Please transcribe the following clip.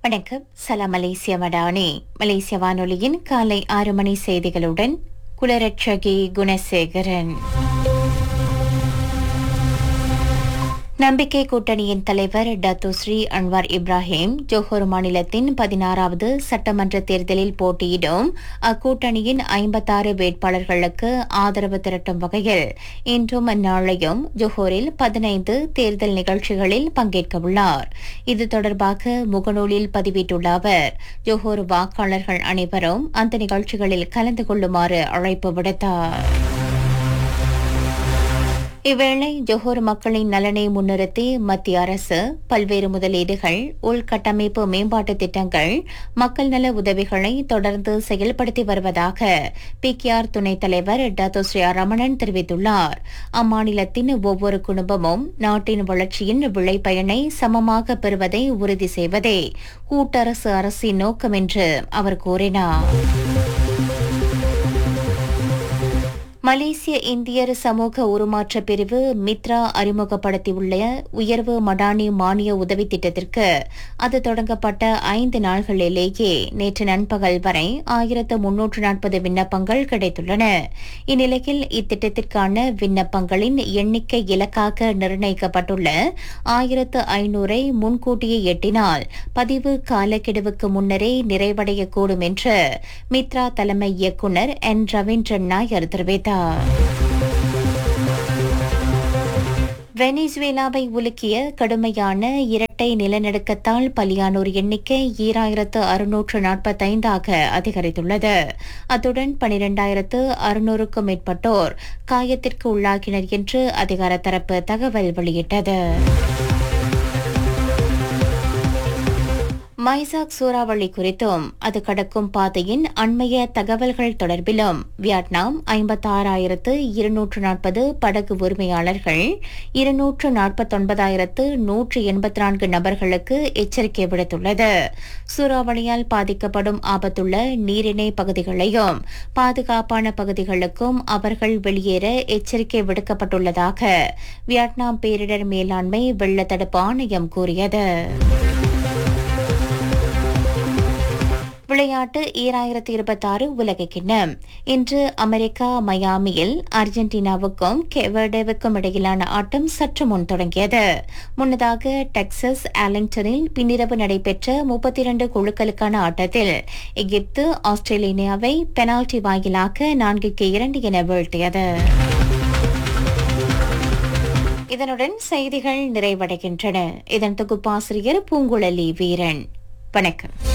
வணக்கம் சலாம் மலேசிய மடானி மலேசிய வானொலியின் காலை ஆறு மணி செய்திகளுடன் குலரட்சகி குணசேகரன் நம்பிக்கை கூட்டணியின் தலைவர் டத்துஸ்ரீ அன்வார் இப்ராஹிம் ஜோஹர் மாநிலத்தின் பதினாறாவது சட்டமன்ற தேர்தலில் போட்டியிடும் அக்கூட்டணியின் ஐம்பத்தாறு வேட்பாளர்களுக்கு ஆதரவு திரட்டும் வகையில் இன்றும் நாளையும் ஜோஹோரில் பதினைந்து தேர்தல் நிகழ்ச்சிகளில் பங்கேற்க உள்ளார் இது தொடர்பாக முகநூலில் பதிவிட்டுள்ள அவர் ஜோஹோர் வாக்காளர்கள் அனைவரும் அந்த நிகழ்ச்சிகளில் கலந்து கொள்ளுமாறு அழைப்பு விடுத்தார் இவ்வேளை ஜொஹோர் மக்களின் நலனை முன்னிறுத்தி மத்திய அரசு பல்வேறு முதலீடுகள் உள்கட்டமைப்பு மேம்பாட்டு திட்டங்கள் மக்கள் நல உதவிகளை தொடர்ந்து செயல்படுத்தி வருவதாக பிகேஆர் துணைத் தலைவர் டத்தோஸ்ரீ ரமணன் தெரிவித்துள்ளார் அம்மாநிலத்தின் ஒவ்வொரு குடும்பமும் நாட்டின் வளர்ச்சியின் விளைபயனை சமமாக பெறுவதை உறுதி செய்வதே கூட்டரசு அரசின் நோக்கம் என்று அவர் கூறினார் மலேசிய இந்தியர் சமூக உருமாற்ற பிரிவு மித்ரா அறிமுகப்படுத்தியுள்ள உயர்வு மடானி மானிய உதவி திட்டத்திற்கு அது தொடங்கப்பட்ட ஐந்து நாள்களிலேயே நேற்று நண்பகல் வரை ஆயிரத்து முன்னூற்று நாற்பது விண்ணப்பங்கள் கிடைத்துள்ளன இந்நிலையில் இத்திட்டத்திற்கான விண்ணப்பங்களின் எண்ணிக்கை இலக்காக நிர்ணயிக்கப்பட்டுள்ள ஆயிரத்து ஐநூறை முன்கூட்டியே எட்டினால் பதிவு காலக்கெடுவுக்கு முன்னரே நிறைவடையக்கூடும் என்று மித்ரா தலைமை இயக்குநர் என் ரவீந்திரன் நாயர் தெரிவித்தார் வெனிசுவேலாவை உலுக்கிய கடுமையான இரட்டை நிலநடுக்கத்தால் பலியானோர் எண்ணிக்கை ஈராயிரத்து அறுநூற்று நாற்பத்தைந்தாக அதிகரித்துள்ளது அத்துடன் பனிரெண்டாயிரத்து அறுநூறுக்கும் மேற்பட்டோர் காயத்திற்கு உள்ளாகினர் என்று அதிகார தரப்பு தகவல் வெளியிட்டது மைசாக் சூறாவளி குறித்தும் அது கடக்கும் பாதையின் அண்மைய தகவல்கள் தொடர்பிலும் வியட்நாம் ஐம்பத்தாறாயிரத்து இருநூற்று நாற்பது படகு உரிமையாளர்கள் இருநூற்று நாற்பத்தொன்பதாயிரத்து நூற்று எண்பத்தி நான்கு நபர்களுக்கு எச்சரிக்கை விடுத்துள்ளது சூறாவளியால் பாதிக்கப்படும் ஆபத்துள்ள நீரிணை பகுதிகளையும் பாதுகாப்பான பகுதிகளுக்கும் அவர்கள் வெளியேற எச்சரிக்கை விடுக்கப்பட்டுள்ளதாக வியட்நாம் பேரிடர் மேலாண்மை வெள்ள தடுப்பு ஆணையம் கூறியது விளையாட்டு ஈராயிரத்தி இருபத்தி ஆறு உலக கிண்ணம் இன்று அமெரிக்கா மயாமியில் அர்ஜென்டினாவுக்கும் கெவர்டேவுக்கும் இடையிலான ஆட்டம் சற்று முன் தொடங்கியது முன்னதாக டெக்சஸ் ஆலிங்டனில் பின்னிரவு நடைபெற்ற முப்பத்தி இரண்டு குழுக்களுக்கான ஆட்டத்தில் எகிப்து ஆஸ்திரேலியாவை பெனால்டி வாயிலாக நான்குக்கு இரண்டு என வீழ்த்தியது இதனுடன் செய்திகள் நிறைவடைகின்றன இதன் தொகுப்பாசிரியர் பூங்குழலி வீரன் வணக்கம்